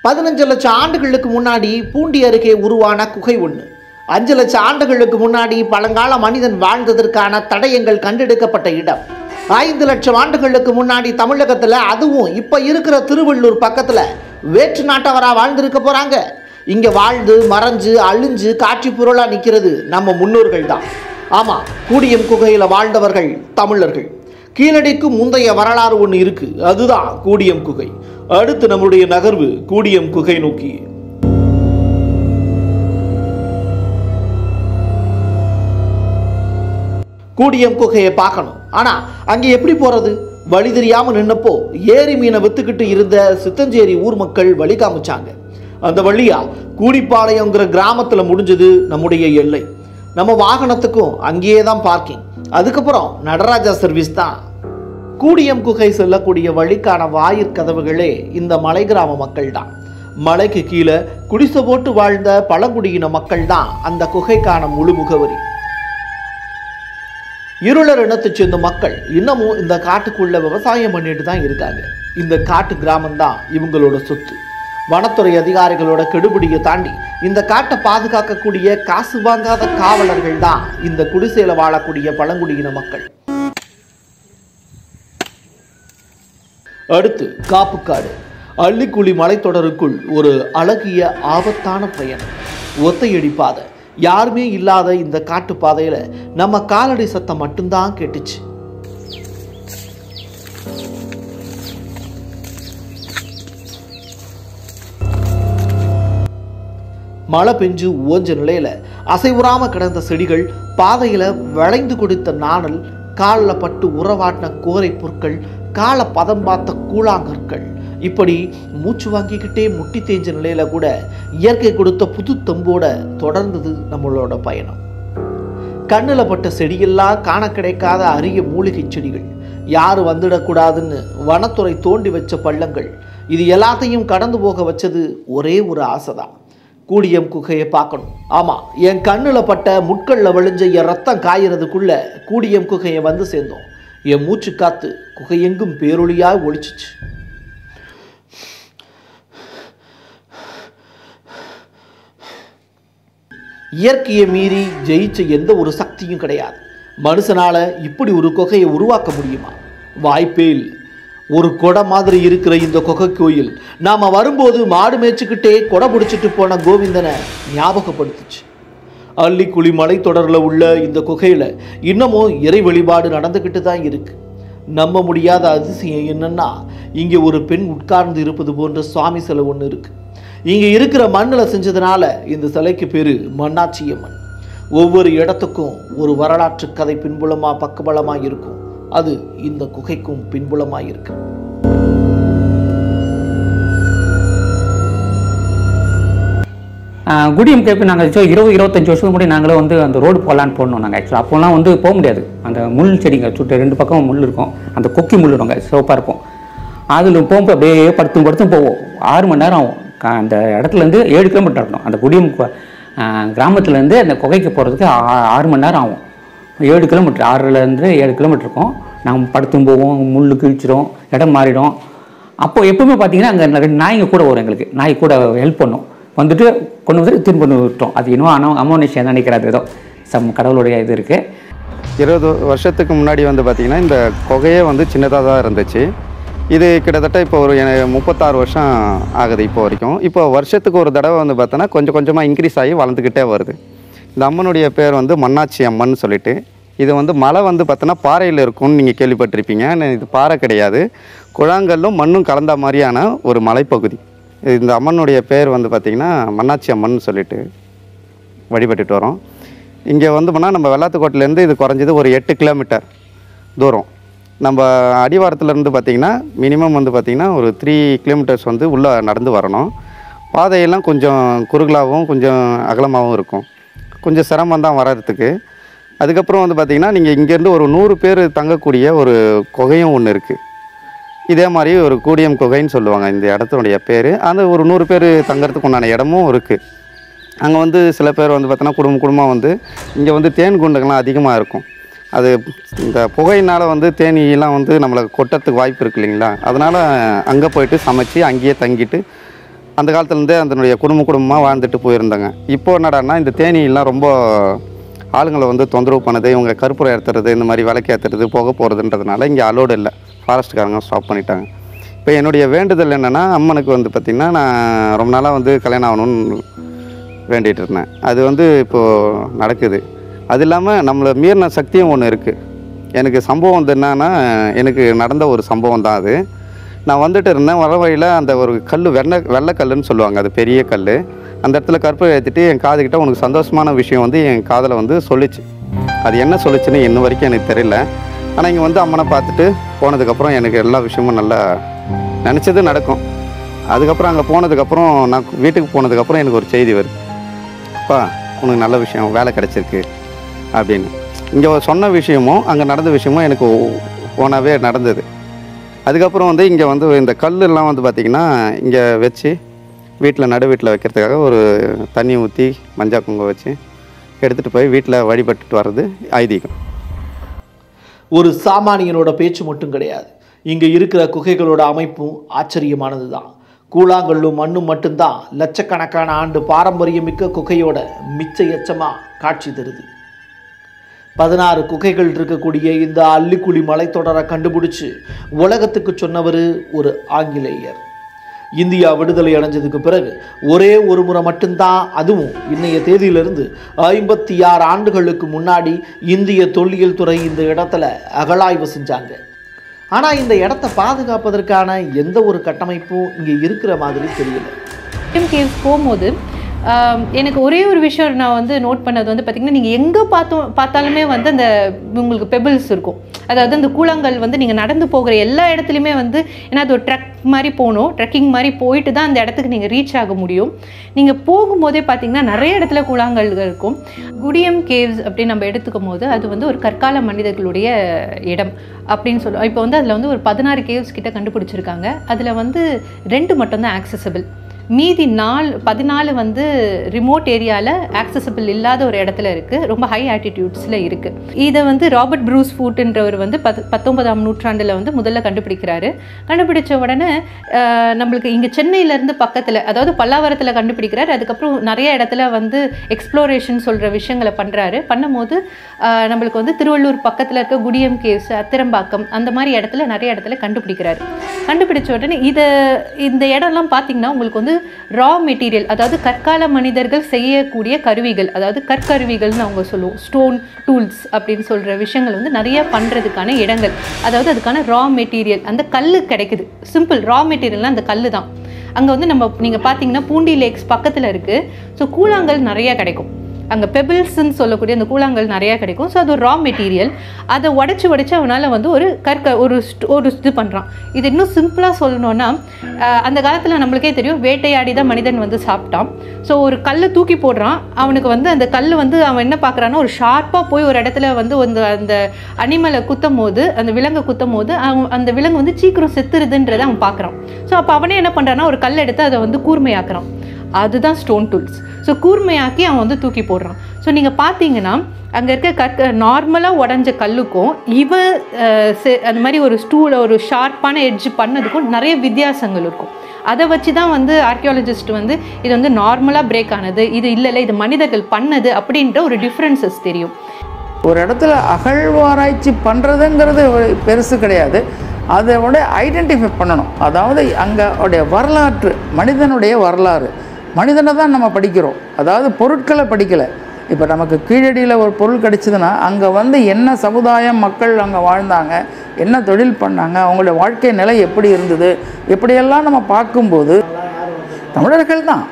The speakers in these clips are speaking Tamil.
பதினஞ்சு லட்சம் ஆண்டுகளுக்கு முன்னாடி பூண்டி அருகே உருவான குகை ஒன்று அஞ்சு லட்சம் ஆண்டுகளுக்கு முன்னாடி பழங்கால மனிதன் வாழ்ந்ததற்கான தடயங்கள் கண்டெடுக்கப்பட்ட இடம் ஐந்து லட்சம் ஆண்டுகளுக்கு முன்னாடி தமிழகத்தில் அதுவும் இப்போ இருக்கிற திருவள்ளூர் பக்கத்தில் வேற்று நாட்டவரா வாழ்ந்திருக்க போகிறாங்க இங்கே வாழ்ந்து மறைஞ்சு அழிஞ்சு காட்சி பொருளாக நிற்கிறது நம்ம முன்னோர்கள் தான் ஆமாம் கூடியம் குகையில் வாழ்ந்தவர்கள் தமிழர்கள் கீழடிக்கும் முந்தைய வரலாறு ஒன்று இருக்கு அதுதான் கூடியம் குகை அடுத்து நம்முடைய நகர்வு கூடியம் குகை நோக்கி கூடியம் குகையை பார்க்கணும் ஆனால் அங்கே எப்படி போகிறது வழி தெரியாமல் நின்னப்போ ஏரி மீனை வித்துக்கிட்டு இருந்த சித்தஞ்சேரி ஊர் மக்கள் வழி காமிச்சாங்க அந்த வழியா கூடிப்பாளையங்கிற கிராமத்தில் முடிஞ்சது நம்முடைய எல்லை நம்ம வாகனத்துக்கும் அங்கேயே தான் பார்க்கிங் அதுக்கப்புறம் நடராஜா சர்வீஸ் தான் கூடியம் குகை செல்லக்கூடிய வழிக்கான வாயிற்கதவுகளே இந்த மலை கிராம மக்கள் தான் மலைக்கு கீழே குடிசை போட்டு வாழ்ந்த பழங்குடியின மக்கள் தான் அந்த குகைக்கான முழு முகவரி இருளர் இனத்தைச் சேர்ந்த மக்கள் இன்னமும் இந்த காட்டுக்குள்ள விவசாயம் பண்ணிட்டு தான் இருக்காங்க இந்த காட்டு கிராமம் தான் இவங்களோட சொத்து வனத்துறை அதிகாரிகளோட கெடுபிடியை தாண்டி இந்த காட்டை பாதுகாக்கக்கூடிய காசு வாங்காத காவலர்கள் தான் இந்த குடிசையில வாழக்கூடிய பழங்குடியின மக்கள் அடுத்து காப்புக்காடு அள்ளிக்குழி மலைத்தொடருக்குள் ஒரு அழகிய ஆபத்தான பயணம் ஒத்தையடி பாதை யாருமே இல்லாத இந்த காட்டு பாதையில நம்ம காலடி சத்தம் மட்டும்தான் கேட்டுச்சு மழை பெஞ்சு ஓஞ்ச நிலையில அசைவுறாம கிடந்த செடிகள் பாதையில வளைந்து கொடுத்த நாணல் காலில் பட்டு உறவாட்டின கோரை புற்கள் காலை பதம் பார்த்த கூழாங்கற்கள் இப்படி மூச்சு வாங்கிக்கிட்டே முட்டி தேஞ்ச நிலையில கூட இயற்கை கொடுத்த புது தம்போட தொடர்ந்தது நம்மளோட பயணம் கண்ணில் பட்ட செடியெல்லாம் காண கிடைக்காத அரிய மூலிகை செடிகள் யார் வந்துடக்கூடாதுன்னு வனத்துறை தோண்டி வச்ச பள்ளங்கள் இது எல்லாத்தையும் கடந்து போக வச்சது ஒரே ஒரு ஆசைதான் கூடியம் குகையை பார்க்கணும் ஆமாம் என் கண்ணில் பட்ட முட்களில் விழிஞ்ச என் ரத்தம் காயறதுக்குள்ள கூடியம் குகையை வந்து சேர்ந்தோம் என் மூச்சு காத்து குகையெங்கும் பேரொளியாய் ஒழிச்சிச்சு இயற்கையை மீறி ஜெயிச்ச எந்த ஒரு சக்தியும் கிடையாது மனுஷனால இப்படி ஒரு குகையை உருவாக்க முடியுமா வாய்ப்பே இல்லை ஒரு கொடை மாதிரி இருக்கிற இந்த குகை கோயில் நாம வரும்போது மாடு மேய்ச்சிக்கிட்டே கொடை பிடிச்சிட்டு போன கோவிந்தனை ஞாபகப்படுத்துச்சு அள்ளிக்குழி மலைத்தொடரில் உள்ள இந்த குகையில இன்னமும் இறை வழிபாடு நடந்துக்கிட்டு தான் இருக்கு நம்ப முடியாத அதிசயம் என்னன்னா இங்கே ஒரு பெண் உட்கார்ந்து இருப்பது போன்ற சுவாமி சிலை ஒன்று இருக்கு இங்கே இருக்கிற மண்ணில் செஞ்சதுனால இந்த சிலைக்கு பேரு மண்ணாச்சியம்மன் ஒவ்வொரு இடத்துக்கும் ஒரு வரலாற்று கதை பின்புலமா பக்கபலமா இருக்கும் அது இந்த குகைக்கும் பின்புலமா இருக்கு ஆஹ் குடியம் கேட்பு நாங்கள் ஸோ இருபது இருபத்தஞ்சு வருஷத்துக்கு முன்னாடி நாங்களும் வந்து அந்த ரோடு போகலான்னு போனோம் நாங்கள் ஆக்சுவலாக அப்போலாம் வந்து போக முடியாது அந்த முள் செடிங்க சுட்டு ரெண்டு பக்கம் முள் இருக்கும் அந்த கொக்கி முள் நாங்கள் சிவப்பாக இருக்கும் அதில் போகும்போது அப்படியே படுத்தும் படுத்தும் போவோம் ஆறு மணி நேரம் ஆகும் கா- அந்த இடத்துலேருந்து ஏழு கிலோமீட்டர் இருக்கணும் அந்த குடியம் கு- ஆஹ் கிராமத்துலேருந்து அந்த குகைக்கு போகிறதுக்கு ஆறு மணி நேரம் ஆகும் ஏழு கிலோமீட்டர் ஆறுலேருந்து ஏழு கிலோமீட்டர் இருக்கும் நாங்கள் படுத்தும் போவோம் முள் கிழிச்சிடும் இடம் மாறிடும் அப்போ எப்பவுமே பார்த்தீங்கன்னா அங்கே ரெண்டு நாய்ங்க கூட வரும் எங்களுக்கு நாய் கூட ஹெல்ப் பண்ணும் வந்துட்டு கொண்டு வந்து திரும்ப கொண்டு விட்டோம் அது இன்னும் அனோ அமோனிஷியம் நினைக்கிறது ஏதோ சம் கடவுளுடைய இது இருக்குது இருபது வருஷத்துக்கு முன்னாடி வந்து பார்த்திங்கன்னா இந்த குகையே வந்து சின்னதாக தான் இருந்துச்சு இது கிட்டத்தட்ட இப்போ ஒரு எ- முப்பத்தாறு வருஷம் ஆகுது இப்போ வரைக்கும் இப்போ வருஷத்துக்கு ஒரு தடவை வந்து பார்த்தோன்னா கொஞ்சம் கொஞ்சமாக இன்க்ரீஸ் ஆகி வளர்ந்துக்கிட்டே வருது இந்த அம்மனுடைய பேர் வந்து மன்னாட்சி அம்மன் சொல்லிட்டு இது வந்து மலை வந்து பார்த்தோன்னா பாறையில் இருக்கும்னு நீங்கள் கேள்விப்பட்டிருப்பீங்க ஆனா இது பாறை கிடையாது குழாங்கல்லும் மண்ணும் கலந்த மாதிரியான ஒரு மலைப்பகுதி இந்த அம்மனுடைய பேர் வந்து பார்த்திங்கன்னா மன்னாட்சி அம்மன் சொல்லிட்டு வழிபட்டுட்டு வரோம் இங்கே வந்து போனால் நம்ம வெள்ளாத்துக்கோட்டிலேருந்து இது குறைஞ்சது ஒரு எட்டு கிலோமீட்டர் தூரம் நம்ம அடிவாரத்துலேருந்து பார்த்திங்கன்னா மினிமம் வந்து பார்த்திங்கன்னா ஒரு த்ரீ கிலோமீட்டர்ஸ் வந்து உள்ளே நடந்து வரணும் பாதையெல்லாம் கொஞ்சம் குறுகலாகவும் கொஞ்சம் அகலமாகவும் இருக்கும் கொஞ்சம் சிரமம் தான் வர்றதுக்கு அதுக்கப்புறம் வந்து பார்த்திங்கன்னா நீங்கள் இங்கேருந்து ஒரு நூறு பேர் தங்கக்கூடிய ஒரு குகையும் ஒன்று இருக்குது இதே மாதிரி ஒரு கூடியம் குகைன்னு சொல்லுவாங்க இந்த இடத்துடைய பேர் அந்த ஒரு நூறு பேர் தங்கறதுக்கு உண்டான இடமும் இருக்குது அங்கே வந்து சில பேர் வந்து பார்த்தோன்னா குடும்பம் குடும்பம் வந்து இங்கே வந்து தேன் குண்டுகள்லாம் அதிகமாக இருக்கும் அது இந்த புகையினால் வந்து தேனீலாம் வந்து நம்மளை கொட்டத்துக்கு வாய்ப்பு இருக்கு இல்லைங்களா அதனால் அங்கே போயிட்டு சமைச்சு அங்கேயே தங்கிட்டு அந்த காலத்துலேருந்தே அதனுடைய குடும்ப குடும்பமாக வாழ்ந்துட்டு போயிருந்தாங்க இப்போ என்னடான்னா இந்த தேனியெல்லாம் ரொம்ப ஆளுங்களை வந்து தொந்தரவு பண்ணுது இவங்க கற்பூரம் ஏற்றுறது இந்த மாதிரி விளக்கு ஏற்றுறது போக போகிறதுன்றதுனால இங்கே அலோடு இல்லை ஃபாரஸ்ட்காரங்க ஸ்டாப் பண்ணிட்டாங்க இப்போ என்னுடைய வேண்டுதல் என்னென்னா அம்மனுக்கு வந்து பார்த்திங்கன்னா நான் ரொம்ப நாளாக வந்து கல்யாணம் ஆகணும்னு வேண்டிகிட்டு இருந்தேன் அது வந்து இப்போது நடக்குது அது இல்லாமல் நம்மளை மீறின சக்தியும் ஒன்று இருக்குது எனக்கு சம்பவம் வந்து என்னன்னா எனக்கு நடந்த ஒரு சம்பவம் தான் அது நான் வந்துட்டு இருந்தேன் வர வழியில் அந்த ஒரு கல் வெண்ணை வெள்ளைக்கல்லுன்னு சொல்லுவாங்க அது பெரிய கல் அந்த இடத்துல கற்பூரம் ஏற்றிட்டு என் காதுகிட்ட உனக்கு சந்தோஷமான விஷயம் வந்து என் காதில் வந்து சொல்லிச்சு அது என்ன சொல்லுச்சுன்னு இன்ன வரைக்கும் எனக்கு தெரியல ஆனால் இங்கே வந்து அம்மனை பார்த்துட்டு போனதுக்கப்புறம் எனக்கு எல்லா விஷயமும் நல்லா நினச்சது நடக்கும் அதுக்கப்புறம் அங்கே போனதுக்கப்புறம் நான் வீட்டுக்கு போனதுக்கப்புறம் எனக்கு ஒரு செய்தி வருது அப்பா உனக்கு நல்ல விஷயம் வேலை கிடச்சிருக்கு அப்படின்னு இங்கே சொன்ன விஷயமும் அங்கே நடந்த விஷயமும் எனக்கு ஓனாகவே நடந்தது அதுக்கப்புறம் வந்து இங்கே வந்து இந்த கல்லெல்லாம் வந்து பார்த்திங்கன்னா இங்கே வச்சு வீட்டில் நடு வீட்டில் வைக்கிறதுக்காக ஒரு தண்ணி ஊற்றி மஞ்சள் குங்குமம் வச்சு எடுத்துகிட்டு போய் வீட்டில் வழிபட்டுட்டு வர்றது ஐதீகம் ஒரு சாமானியனோட பேச்சு மட்டும் கிடையாது இங்கே இருக்கிற குகைகளோட அமைப்பும் ஆச்சரியமானது தான் கூழாங்கல்லும் மண்ணும் மட்டும்தான் லட்சக்கணக்கான ஆண்டு பாரம்பரியமிக்க குகையோட மிச்ச எச்சமாக காட்சி தருது பதினாறு குகைகள் இருக்கக்கூடிய இந்த அள்ளிக்குழி மலைத்தொடரை கண்டுபிடிச்சு உலகத்துக்கு சொன்னவர் ஒரு ஆங்கிலேயர் இந்தியா விடுதலை அடைஞ்சதுக்கு பிறகு ஒரே ஒரு முறை மட்டும்தான் அதுவும் இன்னைய தேதியிலிருந்து ஐம்பத்தி ஆறு ஆண்டுகளுக்கு முன்னாடி இந்திய தொல்லியல் துறை இந்த இடத்துல அகழாய்வு செஞ்சாங்க ஆனால் இந்த இடத்த பாதுகாப்பதற்கான எந்த ஒரு கட்டமைப்பும் இங்கே இருக்கிற மாதிரி தெரியல டிம் கேவ்ஸ் போகும்போது ஆம், எனக்கு ஒரே ஒரு விஷயம் நான் வந்து நோட் பண்ணது வந்து பார்த்திங்கன்னா நீங்கள் எங்கே பார்த்தோம் பார்த்தாலுமே வந்து அந்த உங்களுக்கு பெபிள்ஸ் இருக்கும் அதாவது அந்த கூழாங்கல் வந்து நீங்கள் நடந்து போகிற எல்லா இடத்துலையுமே வந்து ஏன்னா அது ஒரு ட்ரக் மாதிரி போகணும் ட்ரெக்கிங் மாதிரி போயிட்டு தான் அந்த இடத்துக்கு நீங்கள் ரீச் ஆக முடியும் நீங்கள் போகும்போதே பார்த்தீங்கன்னா நிறைய இடத்துல கூழாங்கல்கள் இருக்கும் குடியம் கேவ்ஸ் அப்படின்னு நம்ம எடுத்துக்கும் போது அது வந்து ஒரு கற்கால மனிதர்களுடைய இடம் அப்படின்னு சொல்லுவோம் இப்போ வந்து அதில் வந்து ஒரு பதினாறு கேவ்ஸ் கிட்ட கண்டுபிடிச்சிருக்காங்க அதில் வந்து ரெண்டு மட்டும்தான் ஆக்சசபிள் மீதி நாலு பதினாலு வந்து ரிமோட் ஏரியாவில் ஆக்சசபிள் இல்லாத ஒரு இடத்துல இருக்குது ரொம்ப ஹை ஆட்டிடியூட்ஸில் இருக்குது இதை வந்து ராபர்ட் ப்ரூஸ் ஃபூட்டுன்றவர் வந்து பத் பத்தொன்பதாம் நூற்றாண்டில் வந்து முதல்ல கண்டுபிடிக்கிறாரு கண்டுபிடிச்ச உடனே ஆஹ், நம்மளுக்கு இங்கே சென்னையிலேருந்து பக்கத்தில் அதாவது பல்லாவரத்தில் கண்டுபிடிக்கிறாரு அதுக்கப்புறம் நிறைய இடத்துல வந்து எக்ஸ்ப்ளோரேஷன் சொல்கிற விஷயங்களை பண்ணுறாரு பண்ணும்போது ஆஹ், நம்மளுக்கு வந்து திருவள்ளூர் பக்கத்தில் இருக்க குடியம் கேவ்ஸ் அத்திரம்பாக்கம் அந்த மாதிரி இடத்துல நிறைய இடத்துல கண்டுபிடிக்கிறாரு கண்டுபிடிச்ச உடனே இதை இந்த இடம்லாம் பார்த்தீங்கன்னா உங்களுக்கு வந்து ரா மெட்டீரியல் அதாவது கற்கால மனிதர்கள் செய்யக்கூடிய கருவிகள் அதாவது கற்கருவிகள்னு அவங்க சொல்லுவோம் ஸ்டோன் டூல்ஸ் அப்படின்னு சொல்கிற விஷயங்கள் வந்து நிறைய பண்ணுறதுக்கான இடங்கள் அதாவது அதுக்கான ரா மெட்டீரியல் அந்த கல் கிடைக்குது சிம்பிள் ரா மெட்டீரியல்னால் அந்த கல் தான் அங்கே வந்து நம்ம நீங்கள் பார்த்தீங்கன்னா பூண்டி லேக்ஸ் பக்கத்தில் இருக்குது ஸோ கூழாங்கல் நிறைய கிடைக்கும் அங்கே பெபிள்ஸ்ன்னு சொல்லக்கூடிய அந்த கூழாங்கல் நிறையா கிடைக்கும் ஸோ அது ஒரு ரா மெட்டீரியல் அதை உடச்சி உடச்சி அவனால் வந்து ஒரு கற்க ஒரு st- ஒரு இது பண்ணுறான் இது இன்னும் சிம்பிளாக சொல்லணும்னா ஆஹ், அந்த காலத்தில் நம்மளுக்கே தெரியும் வேட்டையாடி தான் மனிதன் வந்து சாப்பிட்டான் ஸோ ஒரு கல்லை தூக்கி போடுறான் அவனுக்கு வந்து அந்த கல் வந்து அவன் என்ன பார்க்குறான்னா ஒரு ஷார்ப்பாக போய் ஒரு இடத்துல வந்து அந்த அந்த அனிமலை குத்தும் போது அந்த விலங்கை குத்தும் போது அவன் அந்த விலங்கு வந்து சீக்கிரம் செத்துருதுன்றதை அவன் பார்க்குறான் ஸோ அப்போ அவனே என்ன பண்ணுறான்னா ஒரு கல் எடுத்து அதை வந்து கூர்மையாக்குறான் அதுதான் ஸ்டோன் டூல்ஸ் ஸோ கூர்மையாக்கி அவன் வந்து தூக்கி போடுறான் ஸோ நீங்கள் பார்த்தீங்கன்னா அங்கே இருக்க கற்க நார்மலாக உடஞ்ச கல்லுக்கும் இவன் அஹ், செ- அந்த மாதிரி ஒரு ஸ்டூல ஒரு ஷார்ப்பான எட்ஜ் பண்ணதுக்கும் நிறைய வித்தியாசங்கள் இருக்கும் அதை வச்சு தான் வந்து ஆர்கியாலஜிஸ்ட் வந்து இது வந்து நார்மலாக பிரேக் ஆனது இது இல்லை இல்லை இது மனிதர்கள் பண்ணது அப்படின்ற ஒரு டிஃப்ரென்சஸ் தெரியும் ஒரு இடத்துல அகழ்வாராய்ச்சி பண்ணுறதுங்கிறது ஒரு பெருசு கிடையாது அதை விட ஐடென்டிஃபை பண்ணணும் அதாவது அங்கே உடைய வரலாற்று மனிதனுடைய வரலாறு மனிதனை தான் நம்ம படிக்கிறோம் அதாவது பொருட்களை படிக்கலை இப்போ நமக்கு கீழடியில் ஒரு பொருள் கிடைச்சதுன்னா அங்கே வந்து என்ன சமுதாயம் மக்கள் அங்கே வாழ்ந்தாங்க என்ன தொழில் பண்ணாங்க அவங்களுடைய வாழ்க்கை நிலை எப்படி இருந்தது எப்படியெல்லாம் நம்ம பார்க்கும்போது தமிழர்கள் தான்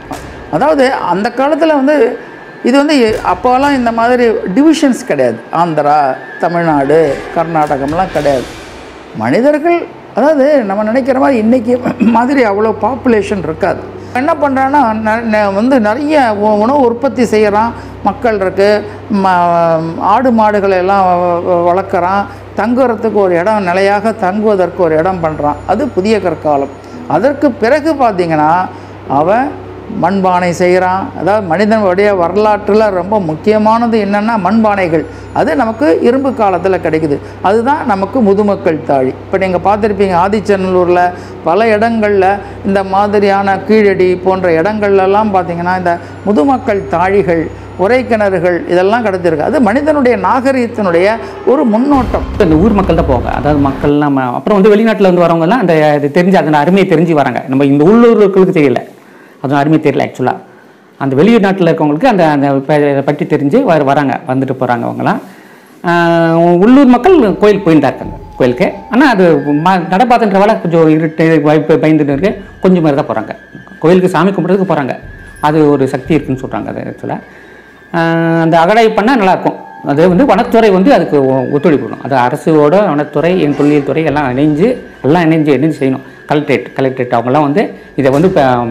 அதாவது அந்த காலத்தில் வந்து இது வந்து எ- அப்போலாம் இந்த மாதிரி டிவிஷன்ஸ் கிடையாது ஆந்திரா தமிழ்நாடு கர்நாடகம்லாம் கிடையாது மனிதர்கள் அதாவது நம்ம நினைக்கிற மாதிரி இன்றைக்கி மாதிரி அவ்வளோ பாப்புலேஷன் இருக்காது என்ன பண்ணுறான்னா ந- ந- வந்து நிறைய உ- உணவு உற்பத்தி செய்கிறான் மக்கள் இருக்குது ம ஆடு மாடுகளை எல்லாம் வ- வ- வளர்க்குறான் தங்குறதுக்கு ஒரு இடம் நிலையாக தங்குவதற்கு ஒரு இடம் பண்ணுறான் அது புதிய கற்காலம் அதற்கு பிறகு பார்த்தீங்கன்னா அவன் மண்பானை செய்கிறான் அதாவது மனிதனுடைய வரலாற்றில் ரொம்ப முக்கியமானது என்னென்னா மண்பானைகள் அது நமக்கு இரும்பு காலத்தில் கிடைக்குது அதுதான் நமக்கு முதுமக்கள் தாழி இப்போ நீங்கள் பார்த்துருப்பீங்க ஆதிச்சநல்லூரில் பல இடங்களில் இந்த மாதிரியான கீழடி போன்ற இடங்கள்லாம் பார்த்தீங்கன்னா இந்த முதுமக்கள் தாழிகள் உரைக்கிணறுகள் இதெல்லாம் கிடைச்சிருக்கு அது மனிதனுடைய நாகரிகத்தினுடைய ஒரு முன்னோட்டம் இந்த ஊர் மக்கள் தான் போவாங்க அதாவது மக்கள் நம்ம அப்புறம் வந்து வெளிநாட்டில் வந்து வரவங்கலாம் அந்த இது தெரிஞ்சு அதன் அருமையை தெரிஞ்சு வராங்க நம்ம இந்த உள்ளூர்களுக்கு தெரியல அதன் அருமை தெரியல ஆக்சுவலாக அந்த வெளிநாட்டில் இருக்கவங்களுக்கு அந்த அந்த ப- இதை பற்றி தெரிஞ்சு வர வராங்க வந்துட்டு போகிறாங்க அவங்களாம் ஆஹ் உள்ளூர் மக்கள் கோயில் போயிட்டு தான் இருக்காங்க கோயிலுக்கு ஆனால் அது ம நடப்பாத்துன்றவால கொஞ்சம் இருட்டு பயப்பு பயந்துட்டு இருக்கு கொஞ்சம் மாதிரி தான் போகிறாங்க கோயிலுக்கு சாமி கும்பிட்றதுக்கு போகிறாங்க அது ஒரு சக்தி இருக்குன்னு சொல்கிறாங்க அது ஆக்சுவலாக அந்த அகடாய் பண்ணால் நல்லாயிருக்கும் அது வந்து வனத்துறை வந்து அதுக்கு ஒ- ஒத்துழைப்பு கொடுக்கும் அது அரசோட வனத்துறை என் தொழில் துறை எல்லாம் இணைஞ்சு எல்லாம் இணைஞ்சு இணைஞ்சு செய்யணும் கலெக்டரேட் கலெக்டரேட் அவங்கெல்லாம் வந்து இதை வந்து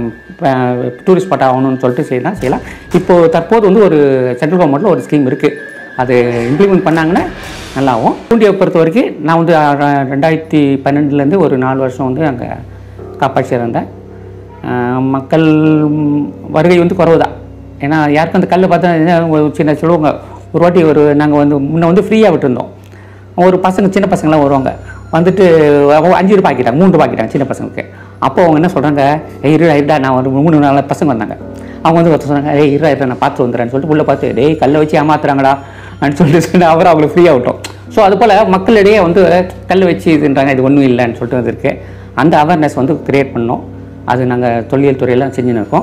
டூரிஸ்ட் ஸ்பாட் ஆகணும்னு சொல்லிட்டு செய்யலாம் செய்யலாம் இப்போது தற்போது வந்து ஒரு சென்ட்ரல் கவர்மெண்ட்டில் ஒரு ஸ்கீம் இருக்குது அது இம்ப்ளிமெண்ட் பண்ணாங்கன்னா நல்லாவும் பூண்டியை பொறுத்த வரைக்கும் நான் வந்து அஹ், ரெ- ரெண்டாயிரத்தி பன்னெண்டுலேருந்து ஒரு நாலு வருஷம் வந்து அங்கே காப்பாட்சியாக இருந்தேன் அஹ், மக்கள் ம், வருகை வந்து குறைவு தான் ஏன்னா யாருக்கும் அந்த கல் பார்த்தா என்ன ஒரு சின்ன சொல்லுவாங்க ஒரு வாட்டி ஒரு நாங்கள் வந்து முன்ன வந்து ஃப்ரீயாக விட்டுருந்தோம் ஒரு பசங்க சின்ன பசங்களாம் வருவாங்க வந்துட்டு அவங்க அஞ்சு ரூபாய் ஆக்கிட்டாங்க மூணு ரூபாய் ஆக்கிட்டாங்க சின்ன பசங்களுக்கு அப்போ அவங்க என்ன சொல்கிறாங்க ஏய் இருடா இருடா நான் ஒரு மூணு நாலு பசங்க வந்தாங்க அவங்க வந்து ஒருத்தர் சொன்னாங்க ஏய் இருடா இருடா நான் பார்த்து வந்துடுறேன்னு சொல்லிட்டு உள்ளே பார்த்து டேய் கல்லை வச்சு ஏமாத்துறாங்கடா அப்படின்னு சொல்லிட்டு சொன்னா அவர் அவங்களை ஃப்ரீயாக விட்டோம் ஸோ அது போல் மக்களிடையே வந்து கல் வச்சு இதுன்றாங்க இது ஒன்றும் இல்லைன்னு சொல்லிட்டு வந்திருக்கு அந்த அவேர்னஸ் வந்து கிரியேட் பண்ணோம் அது நாங்கள் தொல்லியல் துறையெல்லாம் செஞ்சுன்னு இருக்கோம்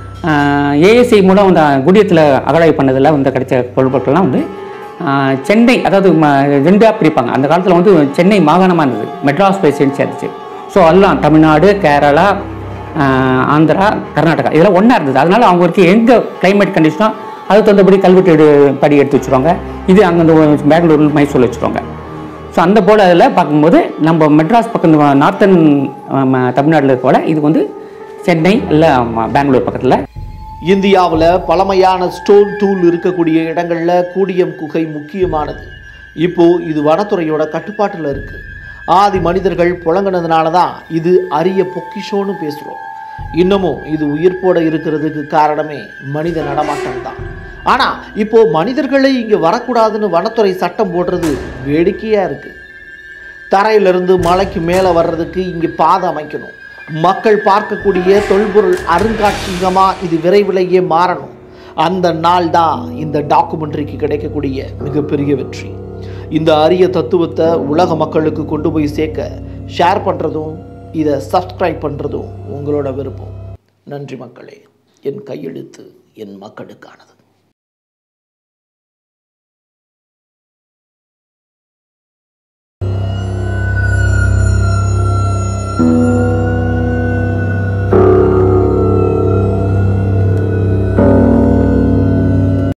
ஏஎஸ்ஐ மூலம் அந்த குடியத்தில் அகழாய்வு பண்ணதில் வந்து கிடைச்ச பொருட்கள்லாம் வந்து ஆஹ் சென்னை அதாவது ம- ரெண்டாக பிரிப்பாங்க அந்த காலத்தில் வந்து சென்னை மாகாணமாக இருந்தது மெட்ராஸ் பிரசிடென்சி இருந்துச்சு ஸோ எல்லாம் தமிழ்நாடு கேரளா ஆஹ் ஆந்திரா கர்நாடகா இதெல்லாம் ஒன்றா இருந்தது அதனால அவங்களுக்கு எங்கே கிளைமேட் கண்டிஷனோ அதுக்கு தகுந்தபடி கல்வெட்டு எடு- படி எடுத்து வச்சுருவாங்க இது அங்கே இந்த பெங்களூர் மைசூரில் வச்சுருவாங்க ஸோ அந்த போல் அதில் பார்க்கும்போது நம்ம மெட்ராஸ் பக்கம் நார்த்தன் தமிழ்நாட்டில் இருக்க போல இது வந்து சென்னை இல்லை பெங்களூர் பக்கத்தில் இந்தியாவில் பழமையான ஸ்டோன் டூல் இருக்கக்கூடிய இடங்கள்ல கூடியம் குகை முக்கியமானது இப்போ இது வனத்துறையோட கட்டுப்பாட்டில் இருக்கு ஆதி மனிதர்கள் புழங்கினதுனால தான் இது அரிய பொக்கிஷோன்னு பேசுகிறோம் இன்னமும் இது உயிர்ப்போட இருக்கிறதுக்கு காரணமே மனித நடமாட்டம் தான் ஆனால் இப்போ மனிதர்களே இங்கே வரக்கூடாதுன்னு வனத்துறை சட்டம் போடுறது வேடிக்கையாக இருக்குது தரையிலிருந்து மலைக்கு மேலே வர்றதுக்கு இங்கே பாதை அமைக்கணும் மக்கள் பார்க்கக்கூடிய தொல்பொருள் அருங்காட்சியகமாக இது விரைவிலேயே மாறணும் அந்த நாள் தான் இந்த டாக்குமெண்ட்ரிக்கு கிடைக்கக்கூடிய மிகப்பெரிய வெற்றி இந்த அரிய தத்துவத்தை உலக மக்களுக்கு கொண்டு போய் சேர்க்க ஷேர் பண்ணுறதும் இதை சப்ஸ்கிரைப் பண்ணுறதும் உங்களோட விருப்பம் நன்றி மக்களே என் கையெழுத்து என் மக்களுக்கானது